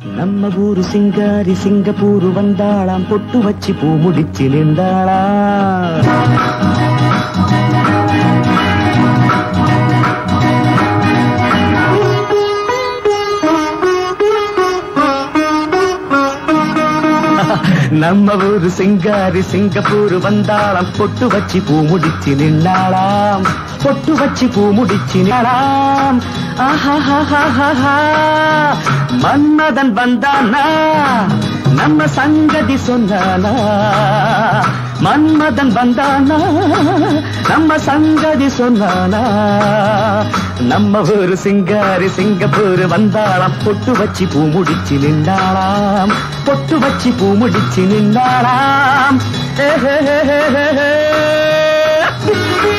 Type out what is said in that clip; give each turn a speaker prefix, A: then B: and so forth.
A: நம்ம ஊரு சிங்காரி சிங்கப்பூரு வந்தாளாம் பொட்டு வச்சு பூ முடிச்சு நின்றாளா நம்ம ஊரு சிங்காரி சிங்கப்பூர் வந்தாளாம் பொட்டு வச்சு பூ முடிச்சு நின்னாளாம் பொட்டு வச்சு பூ முடிச்சு நின்னாளாம் ஆஹாஹாஹாஹா. மன்மதன் வந்தானா நம்ம சங்கதி சொன்னானா மன்மதன் வந்தானா நம்ம சங்கதி சொன்னானா நம்ம ஊரு சிங்காரி சிங்கப்பூர் வந்தாளாம் பொட்டு வச்சு பூ முடிச்சு நின்றாளாம் பொட்டு வச்சு பூ முடிச்சு நின்றாளாம் ஏ ஹே ஹே ஹே ஹே ஹே.